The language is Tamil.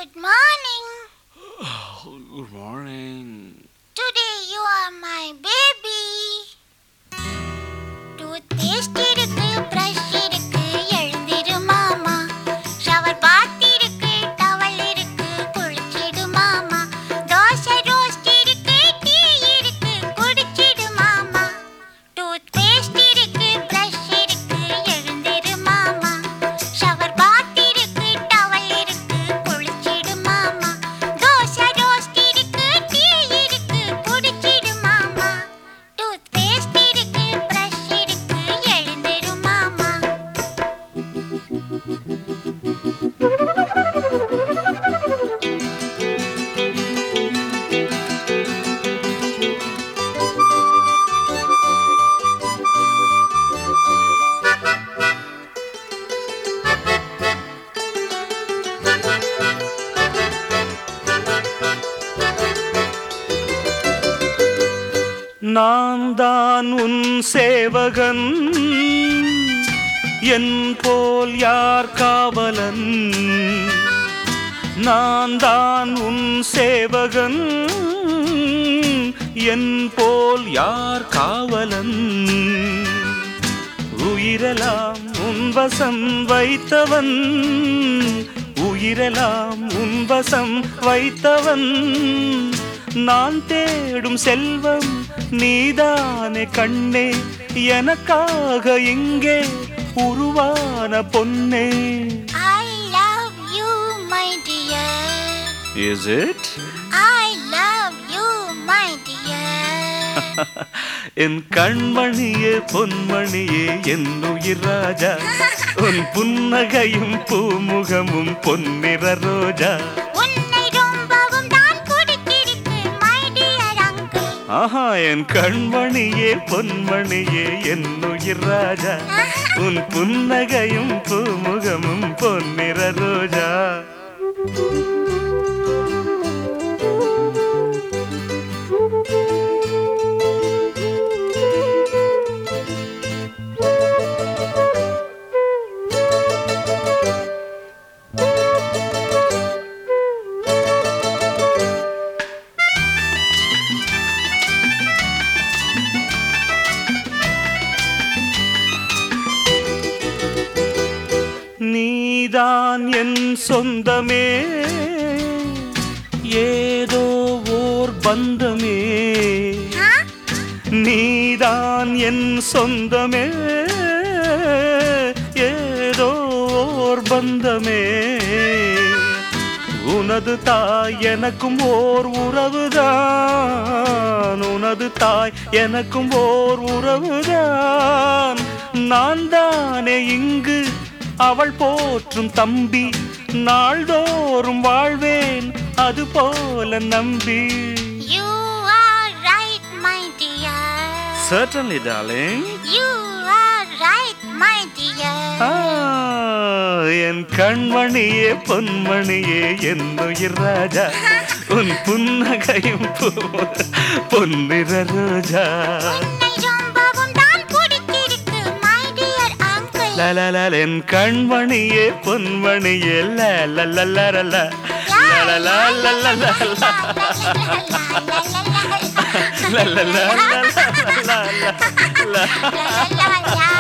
Good morning. Good morning. Today you are my baby. Toothpaste இருக்கு brush இருக்கு எழுந்திரு மாமா ஷவர் பாத் இருக்கு டவல் இருக்கு குளிச்சிடு மாமா தோசை ரோஸ்ட் இருக்கு டீ இருக்கு குடிச்சிடு மாமா டூத்பேஸ்ட் இருக்கு brush இருக்கு எழுந்திரு மாமா ஷவர் பாத் இருக்கு டவல் இருக்கு குளிச்சிடு மாமா தோசை ரோஸ்ட் இருக்கு டீ இருக்கு குடிச்சிடு மாமா டூத்பேஸ்ட் இருக்கு brush இருக்கு எழுந்திரு மாமா நான் தான் உன் சேவகன் என் போல் யார் காவலன் நான் தான் உன் சேவகன் என் போல் யார் காவலன் உயிரெல்லாம் உன் வசம் வைத்தவன் உயிரெல்லாம் உன் வசம் வைத்தவன் நான் தேடும் செல்வம் நீதானே கண்ணே எனக்காக இங்கே உருவான பொன்னே I love you my dear is it I love you my dear என் கண்மணியே பொன்மணியே என் உயிர் ராஜா உன் புன்னகையும் பூமுகமும் பொன்னிற ரோஜா உன்னை ரொம்பவும் தான் பிடித்திருக்கு my dear uncle ஆஹா என் கண்மணியே பொன்மணியே என் உயிர் ராஜா உன் புன்னகையும் பூமுகமும் பொன்னிற ரோஜா நீதான் என் சொந்தமே ஏதோ ஓர் பந்தமே ஆ? நீதான் என் சொந்தமே ஏதோ ஓர் பந்தமே உனது தாய் எனக்கும் ஓர் உறவுதான் உனது தாய் எனக்கும் ஓர் உறவுதான் நான் தானே இங்கு அவள் போற்றும் தம்பி நாள்தோறும் வாழ்வேன் அது போல நம்பி You are right my dear Certainly, darling. You are right my dear ஆ, என் கண்மணியே பொன்மணியே என் உயிர் ராஜா உன் புன்னகையும் பூ- பொன்னிற ரோஜா உன்னை ரொம்பவும் தான் பிடித்திருக்கு my dear uncle லலலல, என் கண்மணியே பொன்மணியே லலலலலல. லலலலலலல. லலலலலலல. la la la